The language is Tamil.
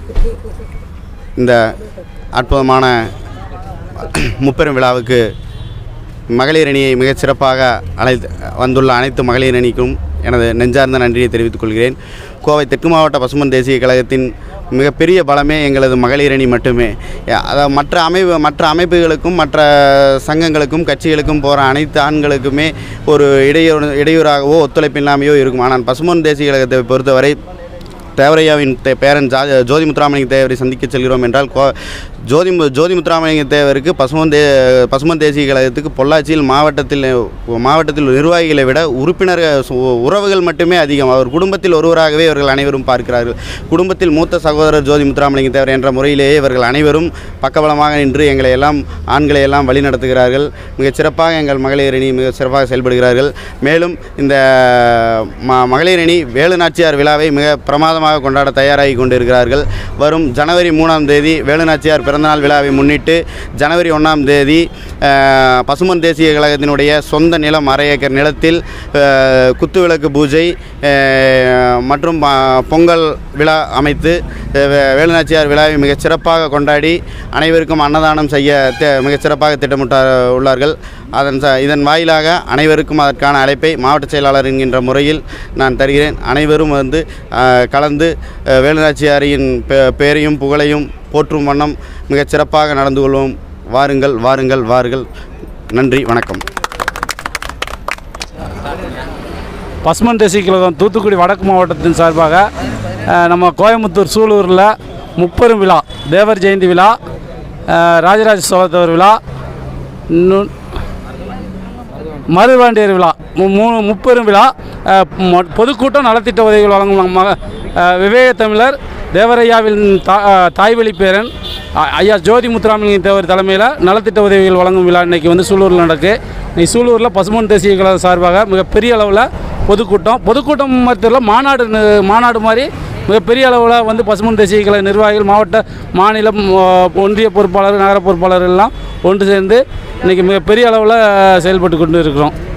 இந்த அற்புதமான முப்பெரும் விழாவுக்கு மகளிர் அணியை மிகச் சிறப்பாக அழைத்து வந்துள்ள அனைத்து மகளிர் அணிக்கும் எனது நெஞ்சார்ந்த நன்றியை தெரிவித்துக் கொள்கிறேன் கோவை தெற்கு மாவட்ட பசுமன் தேசிய கழகத்தின் மிகப்பெரிய பலமே எங்களது மகளிர் அணி மட்டுமே அதாவது மற்ற அமைப்பு மற்ற அமைப்புகளுக்கும் மற்ற சங்கங்களுக்கும் கட்சிகளுக்கும் போகிற அனைத்து ஆண்களுக்குமே ஒரு இடையூறு இடையூறாகவோ ஒத்துழைப்பில்லாமையோ இருக்கும் ஆனால் பசுமன் தேசிய கழகத்தை பொறுத்தவரை தேவரையாவின் தே பேரன் ஜா ஜோதி முத்துராமலிங்க தேவரை சந்திக்க செல்கிறோம் என்றால் கோ ஜோதி மு- ஜோதி முத்துராமலிங்க தேவருக்கு பசுமன் தே பசுமன் தேசிய கழகத்துக்கு பொள்ளாச்சியில் மாவட்டத்தில் மாவட்டத்தில் நிர்வாகிகளை விட உறுப்பினர் சு- உறவுகள் மட்டுமே அதிகம் அவர் குடும்பத்தில் ஒருவராகவே இவர்கள் அனைவரும் பார்க்கிறார்கள் குடும்பத்தில் மூத்த சகோதரர் ஜோதி முத்துராமலிங்க தேவர் என்ற முறையிலேயே இவர்கள் அனைவரும் பக்கபலமாக நின்று எங்களை எல்லாம் ஆண்களை எல்லாம் வழி நடத்துகிறார்கள் மிகச் சிறப்பாக எங்கள் மகளிர் அணி மிக சிறப்பாக செயல்படுகிறார்கள் மேலும் இந்த ம மகளிர் அணி வேலு நாச்சியார் விழாவை மிக பிரமாதமாக கொண்டாட தயாராகி கொண்டிருக்கிறார்கள் வரும் ஜனவரி மூணாம் தேதி வேலு நாச்சியார் பிறந்தநாள் விழாவை முன்னிட்டு ஜனவரி ஒன்றாம் தேதி அஹ், பசுமன் தேசிய கழகத்தினுடைய சொந்த நிலம் அரை ஏக்கர் நிலத்தில் அஹ், குத்துவிளக்கு பூஜை அஹ், மற்றும் அஹ், பொங்கல் விழா அமைத்து அஹ், வே- வேலு நாச்சியார் விழாவை மிகச் சிறப்பாக கொண்டாடி அனைவருக்கும் அன்னதானம் செய்ய தே- மிகச் சிறப்பாக திட்டமிட்ட உள்ளார்கள் அதன் ச இதன் வாயிலாக அனைவருக்கும் அதற்கான அழைப்பை மாவட்ட செயலாளர் என்கின்ற முறையில் நான் தருகிறேன் அனைவரும் வந்து அஹ், கலந்து அஹ், வேலுநாச்சியாரின் பெ- பெயரையும் புகழையும் போற்றும் வண்ணம் மிகச் சிறப்பாக நடந்து கொள்வோம் வாருங்கள் வாருங்கள் வாருங்கள் நன்றி வணக்கம் பசுமன் தேசிய கழகம் தூத்துக்குடி வடக்கு மாவட்டத்தின் சார்பாக அஹ், நம்ம கோயம்புத்தூர் சூலூரில் முப்பெரும் விழா தேவர் ஜெயந்தி விழா அஹ், ராஜராஜ சோழத்தவர் விழா இன்னும் மருதுவாண்டியர் விழா மு- மூணு முப்பெரும் விழா அஹ், மொ- பொதுக்கூட்டம் நலத்திட்ட உதவிகள் வழங்கும் மக அஹ், விவேக தமிழர் தேவரையாவின் தா அஹ், தாய்வழி பேரன் அ- ஐயா ஜோதி முத்துராமலிங்க தேவர் தலைமையில் நலத்திட்ட உதவிகள் வழங்கும் விழா இன்றைக்கி வந்து சூலூரில் நடக்கு இன்னைக்கு சூலூரில் பசுமன் தேசிய கழகம் சார்பாக மிகப்பெரிய அளவில் பொதுக்கூட்டம் பொதுக்கூட்டம் மத்தியில் மாநாடு நி- மாநாடு மாதிரி மிகப்பெரிய அளவில் வந்து பசுமன் தேசிய கழக நிர்வாகிகள் மாவட்ட மாநிலம் அஹ், ஒன்றிய பொறுப்பாளர் நகர பொறுப்பாளர் எல்லாம் ஒன்று சேர்ந்து இன்றைக்கி மிகப்பெரிய அளவில் செயல்பட்டு கொண்டு இருக்கிறோம்